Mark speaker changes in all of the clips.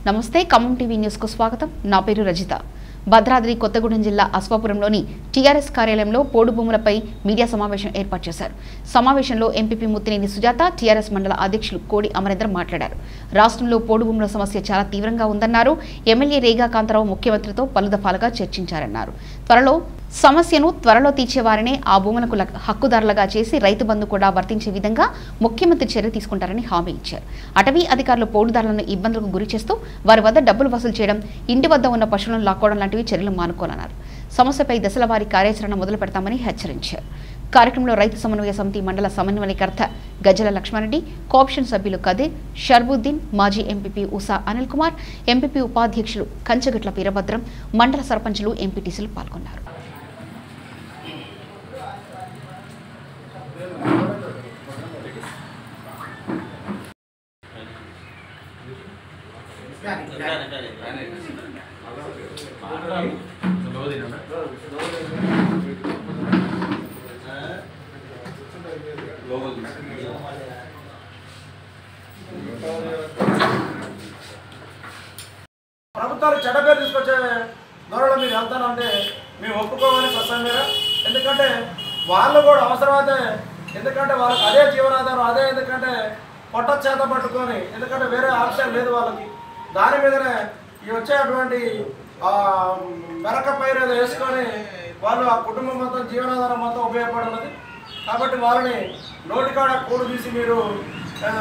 Speaker 1: నమస్తే ఖమ్మం టీవీ న్యూస్కు స్వాగతం నా పేరు రజిత భద్రాద్రి కొత్తగూడెం జిల్లా అశ్వాపురంలోని టీఆర్ఎస్ కార్యాలయంలో పోడు భూములపై మీడియా సమావేశం ఏర్పాటు చేశారు సమావేశంలో ఎంపీపీ ముత్తినేని సుజాత టీఆర్ఎస్ మండల అధ్యక్షులు కోడి అమరేంద్ర మాట్లాడారు రాష్ట్రంలో పోడు భూముల సమస్య చాలా తీవ్రంగా ఉందన్నారు ఎమ్మెల్యే రేగా కాంతారావు ముఖ్యమంత్రితో పలు దఫాలుగా చర్చించారన్నారు త్వరలో సమస్యను త్వరలో తీర్చేవారినే ఆ భూములకు లక్- హక్కుదారులుగా చేసి రైతు బంధు కూడా వర్తించే విధంగా ముఖ్యమంత్రి చర్య తీసుకుంటారని హామీ ఇచ్చారు అటవీ అధికారులు పోడుదారులను ఇబ్బందులకు గురి చేస్తూ వారి వద్ద డబ్బులు వసూలు చేయడం ఇంటి వద్ద ఉన్న పశువులను లాక్కోవడం లాంటివి చర్యలు మానుకోవాలన్నారు సమస్యపై దశల వారీ కార్యాచరణ మొదలు పెడతామని హెచ్చరించారు కార్యక్రమంలో రైతు సమన్వయ సమితి మండల సమన్వయకర్త గజల లక్ష్మారెడ్డి కోఆప్షన్ సభ్యులు కదీర్ షర్బుద్దీన్ మాజీ ఎంపీపీ ఉషా అనిల్ కుమార్ ఎంపీపీ ఉపాధ్యక్షులు కంచగట్ల వీరభద్రం మండల సర్పంచులు ఎంపీటీసీలు పాల్గొన్నారు
Speaker 2: ప్రభుత్వాలు చెడ్డ పేరు తీసుకొచ్చే ధోరణిలో మీరు వెళ్తానంటే మేము ఒప్పుకోవాలి ప్రస్తుతం మీద ఎందుకంటే వాళ్ళు కూడా అవసరమైతే ఎందుకంటే వాళ్ళకి అదే జీవనాధారం అదే ఎందుకంటే పొట్ట చేత పట్టుకొని ఎందుకంటే వేరే ఆప్షన్ లేదు వాళ్ళకి దాని మీదనే ఈ వచ్చేటువంటి ఆ, మెరక పైరు ఏదో వేసుకొని వాళ్ళు ఆ కుటుంబం మొత్తం జీవనాధారం మొత్తం ఉపయోగపడున్నది కాబట్టి వాళ్ళని నోటికాడ కూడు తీసి మీరు ఆ,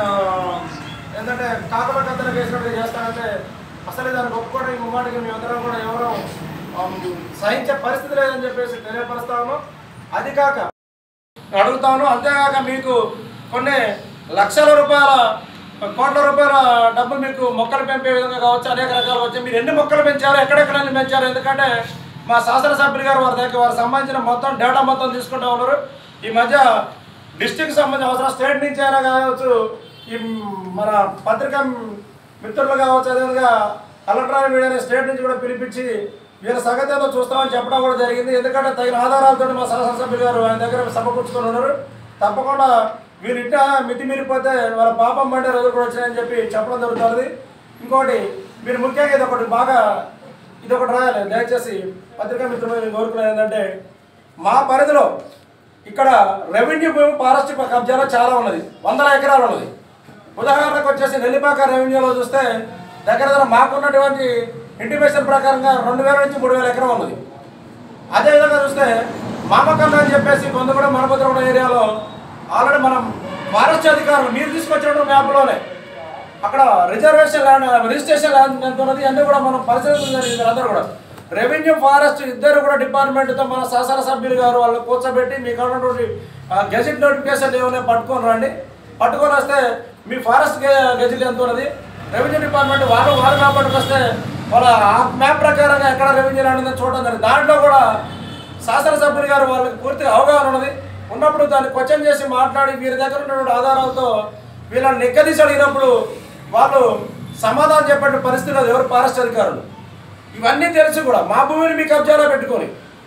Speaker 2: ఏంటంటే కాకుల కత్తెలకు వేసినట్టు చేస్తారంటే అసలు దాన్ని ఒప్పుకోవడం ఈ ముమ్మాటికి మేమందరం కూడా ఎవరో ఆమ్, సహించే పరిస్థితి లేదని చెప్పేసి తెలియపరుస్తాము అది కాక అడుగుతాను అంతేకాక మీకు కొన్ని లక్షల రూపాయల కోట్ల రూపాయల డబ్బులు మీకు మొక్కలు పెంపే విధంగా కావచ్చు అనేక రకాలు వచ్చి మీరు ఎన్ని మొక్కలు పెంచారు ఎక్కడెక్కడ ఎన్ని పెంచారు ఎందుకంటే మా శాసనసభ్యులు గారు వారి దగ్గర వారికి సంబంధించిన మొత్తం డేటా మొత్తం తీసుకుంటా ఉన్నారు ఈ మధ్య డిస్టిక్ సంబంధించిన అవసరం స్టేట్ నుంచి అయినా కావచ్చు ఈ మన పత్రికా మిత్రులు కావచ్చు అదేవిధంగా ఎలక్ట్రానిక్ మీడియాని స్టేట్ నుంచి కూడా పిలిపించి వీళ్ళ సంగతి ఏదో చూస్తామని చెప్పడం కూడా జరిగింది ఎందుకంటే తగిన ఆధారాలతో మా శాసనసభ్యులు గారు ఆయన దగ్గర సమకూర్చుకొని ఉన్నారు తప్పకుండా వీరు ఇట్ట మితిమీరిపోతే వాళ్ళ పాపం పండే రోజులు కూడా వచ్చినాయని చెప్పి చెప్పడం జరుగుతుంది ఇంకోటి మీరు ముఖ్యంగా ఇది ఒకటి బాగా ఇది ఒకటి రాయాలి దయచేసి పత్రికా మిత్రులు నేను కోరుకునేది ఏంటంటే మా పరిధిలో ఇక్కడ రెవెన్యూ భూమి ఫారెస్ట్ కబ్జాలో చాలా ఉన్నది వందల ఎకరాలు ఉన్నది ఉదాహరణకు వచ్చేసి నెల్లిపాక రెవెన్యూలో చూస్తే దగ్గర దగ్గర మాకున్నటువంటి ఇంటిమేషన్ ప్రకారంగా రెండు వేల నుంచి మూడు వేల ఎకరం ఉన్నది అదేవిధంగా చూస్తే మామకల్లు అని చెప్పేసి కొందగూడ మనపత్రం ఏరియాలో ఆల్రెడీ మనం ఫారెస్ట్ అధికారులు మీరు తీసుకొచ్చిన మ్యాప్లోనే అక్కడ రిజర్వేషన్ ల్యాండ్ రిజిస్ట్రేషన్ ల్యాండ్ ఎంత ఉన్నది అన్నీ కూడా మనం పరిశీలించాలి అందరూ కూడా రెవెన్యూ ఫారెస్ట్ ఇద్దరు కూడా డిపార్ట్మెంట్తో మన శాసనసభ్యులు గారు వాళ్ళు కూర్చోబెట్టి మీకు ఉన్నటువంటి గెజిట్ నోటిఫికేషన్ ఏమైనా పట్టుకొని రండి పట్టుకొని వస్తే మీ ఫారెస్ట్ గెజిట్ ఎంత ఉన్నది రెవెన్యూ డిపార్ట్మెంట్ వాళ్ళు వాళ్ళ మ్యాప్ పట్టుకొస్తే వాళ్ళ ఆ మ్యాప్ ప్రకారంగా ఎక్కడ రెవెన్యూ ల్యాండ్ ఉందో చూడడం జరిగింది దాంట్లో కూడా శాసనసభ్యులు గారు వాళ్ళకి పూర్తిగా అవగాహన ఉన్నది ఉన్నప్పుడు దాన్ని క్వశ్చన్ చేసి మాట్లాడి వీరి దగ్గర ఉన్నటువంటి ఆధారాలతో వీళ్ళని నిక్కదీసి అడిగినప్పుడు వాళ్ళు సమాధానం చెప్పే పరిస్థితి లేదు ఎవరు ఫారెస్ట్ అధికారులు ఇవన్నీ తెలిసి కూడా మా భూమిని మీ కబ్జాలో పెట్టుకొని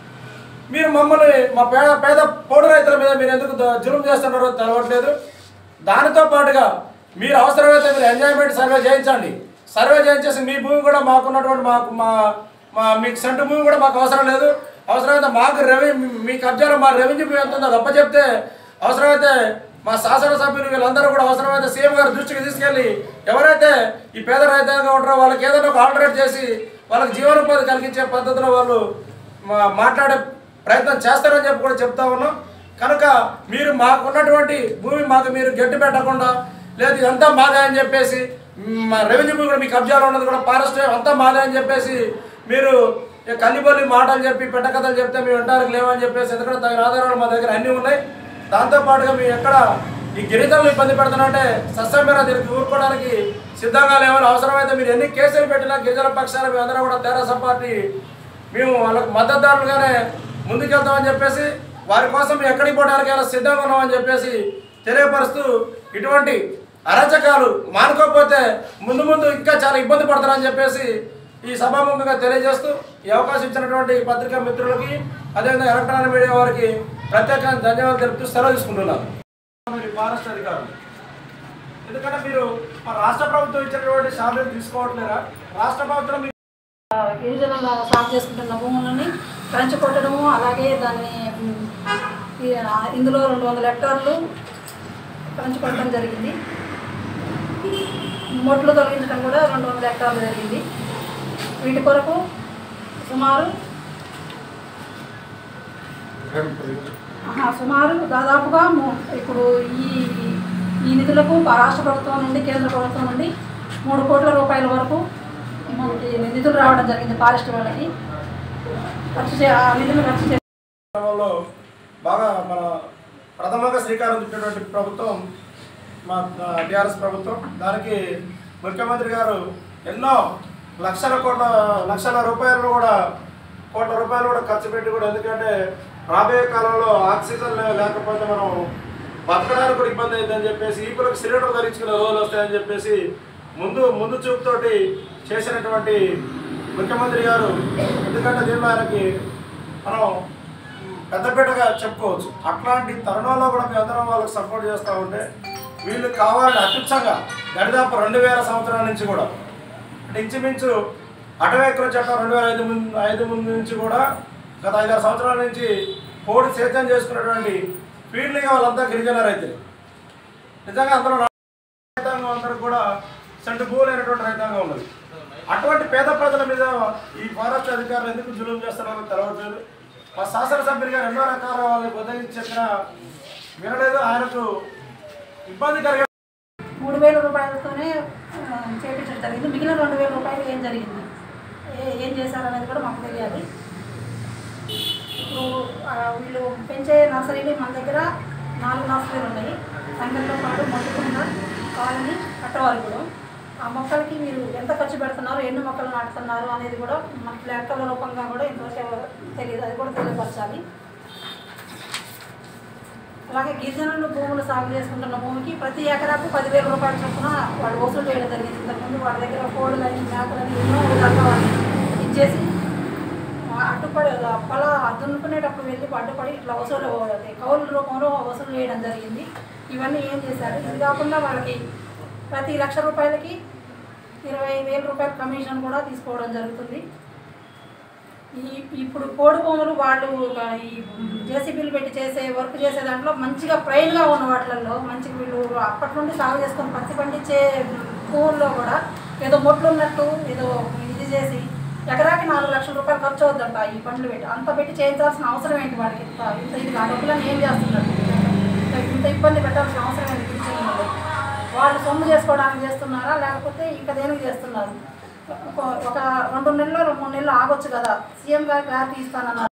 Speaker 2: మీరు మమ్మల్ని మా పేద పేద పౌడు రైతుల మీద మీరు ఎందుకు ద- జులుం చేస్తున్నారో తెలవట్లేదు దానితో పాటుగా మీరు అవసరమైతే మీరు ఎంజాయ్మెంట్ సర్వే చేయించండి సర్వే చేయించేసి మీ భూమి కూడా మాకున్నటువంటి మాకు మా మా మీకు సెంటు భూమి కూడా మాకు అవసరం లేదు అవసరమైతే మాకు రెవెన్యూ మీ కబ్జాలో మా రెవెన్యూ భూమి ఎంత ఉందో తప్ప చెప్తే అవసరమైతే మా శాసనసభ్యులు వీళ్ళందరూ కూడా అవసరమైతే సీఎం గారి దృష్టికి తీసుకెళ్ళి ఎవరైతే ఈ పేద రైతాంగా ఉంటారో వాళ్ళకి ఏదైనా ఒక ఆల్టరేట్ చేసి వాళ్ళకి జీవనోపాధి కలిగించే పద్ధతిలో వాళ్ళు మా- మాట్లాడే ప్రయత్నం చేస్తారని చెప్పి కూడా చెప్తా ఉన్నాం కనుక మీరు మాకున్నటువంటి భూమి మాకు మీరు గట్టి పెట్టకుండా లేదు ఇదంతా మాదే అని చెప్పేసి మ్, మా రెవెన్యూ భూమి కూడా మీ కబ్జాలో ఉన్నది కూడా ఫారెస్ట్ అంతా మాదే అని చెప్పేసి మీరు ఇక కల్లిబొల్లి మాటలు చెప్పి పెట్టకథలు చెప్తే మేము వింటానికి లేవని చెప్పేసి ఎందుకంటే తగిన ఆధారాలు మా దగ్గర అన్నీ ఉన్నాయి దాంతోపాటుగా మేము ఎక్కడ ఈ గిరిజనులు ఇబ్బంది పెడుతున్నారంటే సస్యమేర దీనికి ఊరుకోవడానికి సిద్ధంగా లేవని అవసరమైతే మీరు ఎన్ని కేసులు పెట్టినా గిరిజన పక్షాన మేమందరం కూడా తెరాస పార్టీ మేము వాళ్ళకి మద్దతుదారులుగానే ముందుకెళ్తామని చెప్పేసి వారి కోసం మేము ఎక్కడికి పోవడానికైనా సిద్ధంగా ఉన్నామని చెప్పేసి తెలియపరుస్తూ ఇటువంటి అరాచకాలు మానుకోకపోతే ముందు ముందు ఇంకా చాలా ఇబ్బంది పడతారని చెప్పేసి ఈ సభాముఖంగా తెలియజేస్తూ ఈ అవకాశం ఇచ్చినటువంటి పత్రికా మిత్రులకి అదేవిధంగా ఎలక్ట్రానిక్ మీడియా వారికి ప్రత్యేకంగా ధన్యవాదాలు తెలుపుతూ సెలవు తీసుకుంటున్నాను ఫారెస్ట్ అధికారులు ఎందుకంటే మీరు మన రాష్ట్ర ప్రభుత్వం ఇచ్చినటువంటి శాలరీ తీసుకోవట్లేరా రాష్ట్ర ప్రభుత్వం మీకు
Speaker 3: గిరిజనుల సాగు చేసుకుంటున్న భూములని క్రంచి కొట్టడము అలాగే దాన్ని ఉమ్, ఈ, ఆ, ఇందులో రెండు వందల హెక్టార్లు క్రంచి కొట్టడం జరిగింది మొట్లు తొలగించడం కూడా రెండు వందల హెక్టార్లు జరిగింది వీటి కొరకు సుమారు ఆహా, సుమారు దాదాపుగా ము- ఇప్పుడు ఈ ఈ నిధులకు రాష్ట్ర ప్రభుత్వం నుండి కేంద్ర ప్రభుత్వం నుండి మూడు కోట్ల రూపాయల వరకు మనకి నిధులు రావడం జరిగింది ఫారెస్ట్ వాళ్ళకి ఖర్చు చే ఆ నిధులు ఖర్చు చే
Speaker 2: క్రమంలో బాగా మన ప్రథమంగా శ్రీకారం చుట్టినటువంటి ప్రభుత్వం మా టీఆర్ఎస్ ప్రభుత్వం దానికి ముఖ్యమంత్రి గారు ఎన్నో లక్షల కోట్ల లక్షల రూపాయలు కూడా కోట్ల రూపాయలు కూడా ఖర్చు పెట్టి కూడా ఎందుకంటే రాబోయే కాలంలో ఆక్సిజన్ లే- లేకపోతే మనం బతకడానికి కూడా ఇబ్బంది అవుతుందని చెప్పేసి ఈపులకు సిలిండర్ ధరించుకునే రోజులు వస్తాయని చెప్పేసి ముందు ముందు చూపుతోటి చేసినటువంటి ముఖ్యమంత్రి గారు ఎందుకంటే దీనిలో ఆయనకి మనం పెద్దపేటగా చెప్పుకోవచ్చు అట్లాంటి తరుణంలో కూడా మీ అందరం వాళ్ళకి సపోర్ట్ చేస్తూ ఉంటే వీళ్ళు కావాలని అత్యుత్సంగా దరిదాపు రెండు వేల సంవత్సరాల నుంచి కూడా అంటే ఇంచుమించు అటవైకుల చట్టం రెండు వేల ఐదు ముందు ఐదు ముందు నుంచి కూడా గత ఐదారు సంవత్సరాల నుంచి కోడి సేద్యం చేసుకున్నటువంటి ఫీల్డ్గా వాళ్ళంతా గిరిజన రైతులు నిజంగా అందరూ రైతాంగం అందరూ కూడా సెంటు భూలైనటువంటి రైతాంగం ఉన్నది అటువంటి పేద ప్రజల మీద ఈ ఫారెస్ట్ అధికారులు ఎందుకు జులుం చేస్తున్నారో తెలవట్లేదు మా శాసనసభ్యులు గారు ఎన్నో రకాల వాళ్ళకి ఉదయించి చెప్పినా వినలేదు ఆయనకు ఇబ్బంది కలిగే
Speaker 3: మూడు వేల రూపాయలతోనే ఆ, చేపించడం జరిగింది మిగిలిన రెండు వేల రూపాయలు ఏం జరిగింది ఏ- ఏం చేశారనేది కూడా మాకు తెలియాలి ఇప్పుడు ఆ, వీళ్ళు పెంచే నర్సరీలు మన దగ్గర నాలుగు నర్సరీలు ఉన్నాయి సంగంలో పాటు మొదటికొండ కాలనీ కట్టవారిగూడెం ఆ మొక్కలకి మీరు ఎంత ఖర్చు పెడుతున్నారు ఎన్ని మొక్కలు నాటుతున్నారు అనేది కూడా మనకి లెక్కల రూపంగా కూడా ఇంతవరకు తెలియదు అది కూడా తెలియపరచాలి అలాగే గిరిజనులు భూములు సాగు చేసుకుంటున్న భూమికి ప్రతి ఎకరాకు పదివేల రూపాయల చొప్పున వాళ్ళు వసూలు చేయడం జరిగింది ఇంతకుముందు వాళ్ళ దగ్గర కోళ్ళని మేకలని ఎన్నో విధాలుగా వాళ్ళు ఇచ్చేసి ఆ అడ్డుపడి పొల దున్నుకునేటప్పుడు వెళ్ళి అడ్డుపడి ఇట్లా వసూలు అదే కౌలు రూపంలో వసూలు చేయడం జరిగింది ఇవన్నీ ఏం చేశారు ఇది కాకుండా వాళ్ళకి ప్రతి లక్ష రూపాయలకి ఇరవై వేల రూపాయల కమిషన్ కూడా తీసుకోవడం జరుగుతుంది ఈ ఇప్పుడు కోడి భూములు వాళ్ళు ఒక ఈ జేసీబీలు పెట్టి చేసే వర్క్ చేసే దాంట్లో మంచిగా ప్రైన్గా ఉన్న వాటిల్లో మంచిగా వీళ్ళు అప్పటి నుండి సాగు చేసుకొని పత్తి పండించే భూముల్లో కూడా ఏదో మొట్లు ఉన్నట్టు ఏదో ఇది చేసి ఎకరాకి నాలుగు లక్షల రూపాయలు ఖర్చు అవుతుందంట ఈ పండ్లు పెట్టి అంత పెట్టి చేయించాల్సిన అవసరం ఏంటి వాళ్ళకి ఇంత ఇంత ఇది ఆ డబ్బులను ఏం చేస్తున్నారు ఇంత- ఇంత ఇబ్బంది పెట్టాల్సిన అవసరం ఏంటి గిరిజనుల వాళ్ళకి? వాళ్ళు సొమ్ము చేసుకోవడానికి చేస్తున్నారా లేకపోతే ఇంకా దేనికి చేస్తున్నారు ఒక ఒక రెండు నెలలు మూడు నెలలు ఆగొచ్చు కదా సీఎం గారు క్లారిటీ ఇస్తానన్నారు